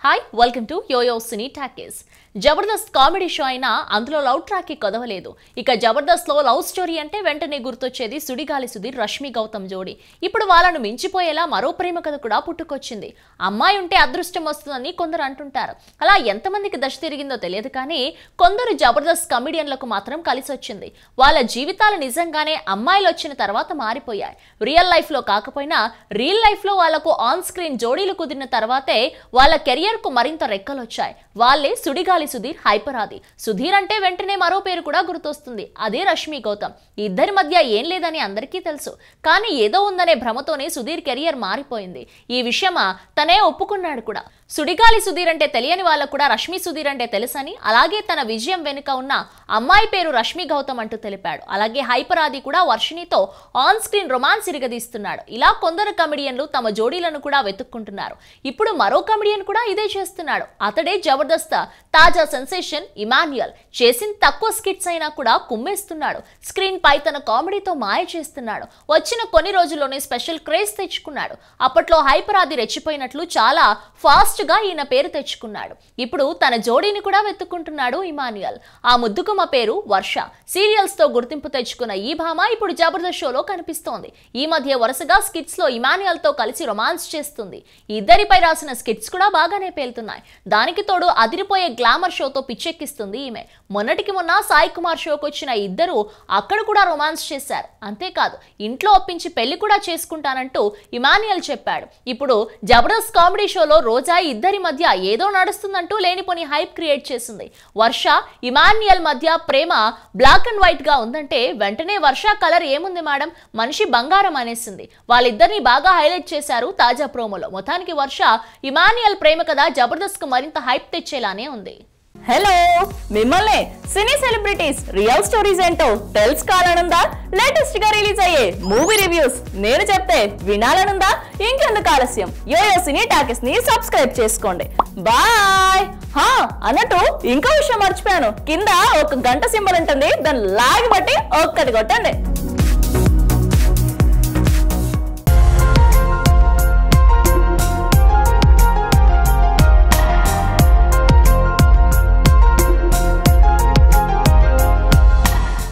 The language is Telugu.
hi welcome to YoYo cine talkies Jabardasth comedy show అయినా అందులో లవ్ ట్రాక్ కి కొదవలేదు ఇక జబర్దస్త్ లో లవ్ స్టోరీ అంటే వెంటనే గుర్తొచ్చేది సుడిగాలి సుధీర్ రష్మి గౌతమ్ జోడి ఇప్పుడు వాళ్ళను మించిపోయేలా మరో ప్రేమ కథ కూడా పుట్టుకొచ్చింది అమ్మాయి ఉంటే అదృష్టం వస్తుందని కొందరు అంటుంటారు అలా ఎంతమందికి దశ తిరిగిందో తెలియదు కానీ కొందరు జబర్దస్త్ కమిడియన్లకు మాత్రం కలిసి వచ్చింది వాళ్ళ జీవితాలు నిజంగానే అమ్మాయిలు వచ్చిన తర్వాత మారిపోయాయి రియల్ లైఫ్ లో కాకపోయినా రియల్ లైఫ్ లో వాళ్లకు ఆన్ స్క్రీన్ జోడీలు కుదిరిన తర్వాతే వాళ్ళ కెరియర్ కు మరింత రెక్కలొచ్చాయి వాళ్ళే సుడిగాలి సుధీర్ హైపరాది సుధీర్ అంటే వెంటనే మరో పేరు కూడా గుర్తొస్తుంది అదే రష్మి గౌతమ్ ఈ ఇద్దరి మధ్య ఏం లేదని అందరికీ తెలుసు కానీ ఏదో ఉందనే భ్రమతోనే సుధీర్ కెరియర్ మారిపోయింది ఈ విషయమా తనే ఒప్పుకున్నాడు కూడా సుడిగాలి సుధీర్ అంటే తెలియని వాళ్ళకు కూడా రష్మి సుధీర్ అంటే తెలుసని అలాగే తన విజయం వెనుక ఉన్న అమ్మాయి పేరు రష్మి గౌతమ్ అంటూ తెలిపాడు అలాగే హైపరాది కూడా వర్షిణితో ఆన్ స్క్రీన్ రొమాన్స్ ఇరగదీస్తున్నాడు ఇలా కొందరు కమెడియన్లు తమ జోడీలను కూడా వెతుక్కుంటున్నారు ఇప్పుడు మరో కమెడియన్ కూడా ఇదే చేస్తున్నాడు అతడే జబర్దస్త్ తాజా సెన్సేషన్ ఇమాన్యుయల్ చేసిన తక్కువ స్కిట్స్ అయినా కూడా కుమ్మేస్తున్నాడు స్క్రీన్ పై తన కామెడీతో మాయ చేస్తున్నాడు వచ్చిన కొన్ని రోజుల్లోనే స్పెషల్ క్రేజ్ తెచ్చుకున్నాడు అప్పట్లో హైపరాది రెచ్చిపోయినట్లు చాలా ఫాస్ట్ గా ఈయన పేరు తెచ్చుకున్నాడు ఇప్పుడు తన జోడీని కూడా వెతుక్కుంటున్నాడు ఇమాన్యుయల్ ఆ ముద్దుకుమ పేరు వర్ష సీరియల్స్ తో గుర్తింపు తెచ్చుకున్న ఈ భామ ఇప్పుడు జబర్దస్త్ షోలో కనిపిస్తోంది ఈ మధ్య వరుసగా స్కిట్స్ లో ఇమాన్యుయల్ తో కలిసి రొమాన్స్ చేస్తుంది ఈ ఇద్దరిపై రాసిన స్కిట్స్ కూడా బాగానే పేలుతున్నాయి దానికి తోడు అదిరిపోయే గ్లామర్ షోతో పిచ్చెక్కిస్తుంది ఈమె మొన్నటికి మొన్న సాయి కుమార్ షోకి వచ్చిన ఇద్దరు అక్కడ కూడా రొమాన్స్ చేశారు అంతేకాదు ఇంట్లో ఒప్పించి పెళ్లి కూడా చేసుకుంటానంటూ ఇమాన్యుయల్ చెప్పాడు ఇప్పుడు జబర్దస్త్ కామెడీ షోలో రోజా ఇద్దరి మధ్య ఏదో నడుస్తుందంటూ లేనిపోని హైప్ క్రియేట్ చేసింది వర్ష ఇమాన్యుయల్ మధ్య ప్రేమ బ్లాక్ అండ్ వైట్ గా ఉందంటే వెంటనే వర్ష కలర్ ఏముంది మేడం మనిషి బంగారం అనేసింది వాళ్ళిద్దరిని బాగా హైలైట్ చేశారు తాజా ప్రోమోలో మొత్తానికి వర్ష ఇమాన్యుయల్ ప్రేమ కథ జబర్దస్త్ కు మరింత హైప్ తెచ్చేలానే ఉంది హలో మిమ్మల్ని సినీ సెలబ్రిటీస్ రియల్ స్టోరీస్ ఏంటో తెలుసుకోవాలనుందా లేటెస్ట్ గా రిలీజ్ అయ్యే మూవీ రివ్యూస్ నేను చెప్తే వినాలనుందా ఇంకెందుకు ఆలస్యం యోయో సినీ టాకెస్ ని సబ్స్క్రైబ్ చేసుకోండి బాయ్ హా అన్నట్టు ఇంకో విషయం మర్చిపోయాను కింద ఒక గంట సింబల్ ఉంటుంది దాన్ని లాగి బట్టి ఒక్కటి కొట్టండి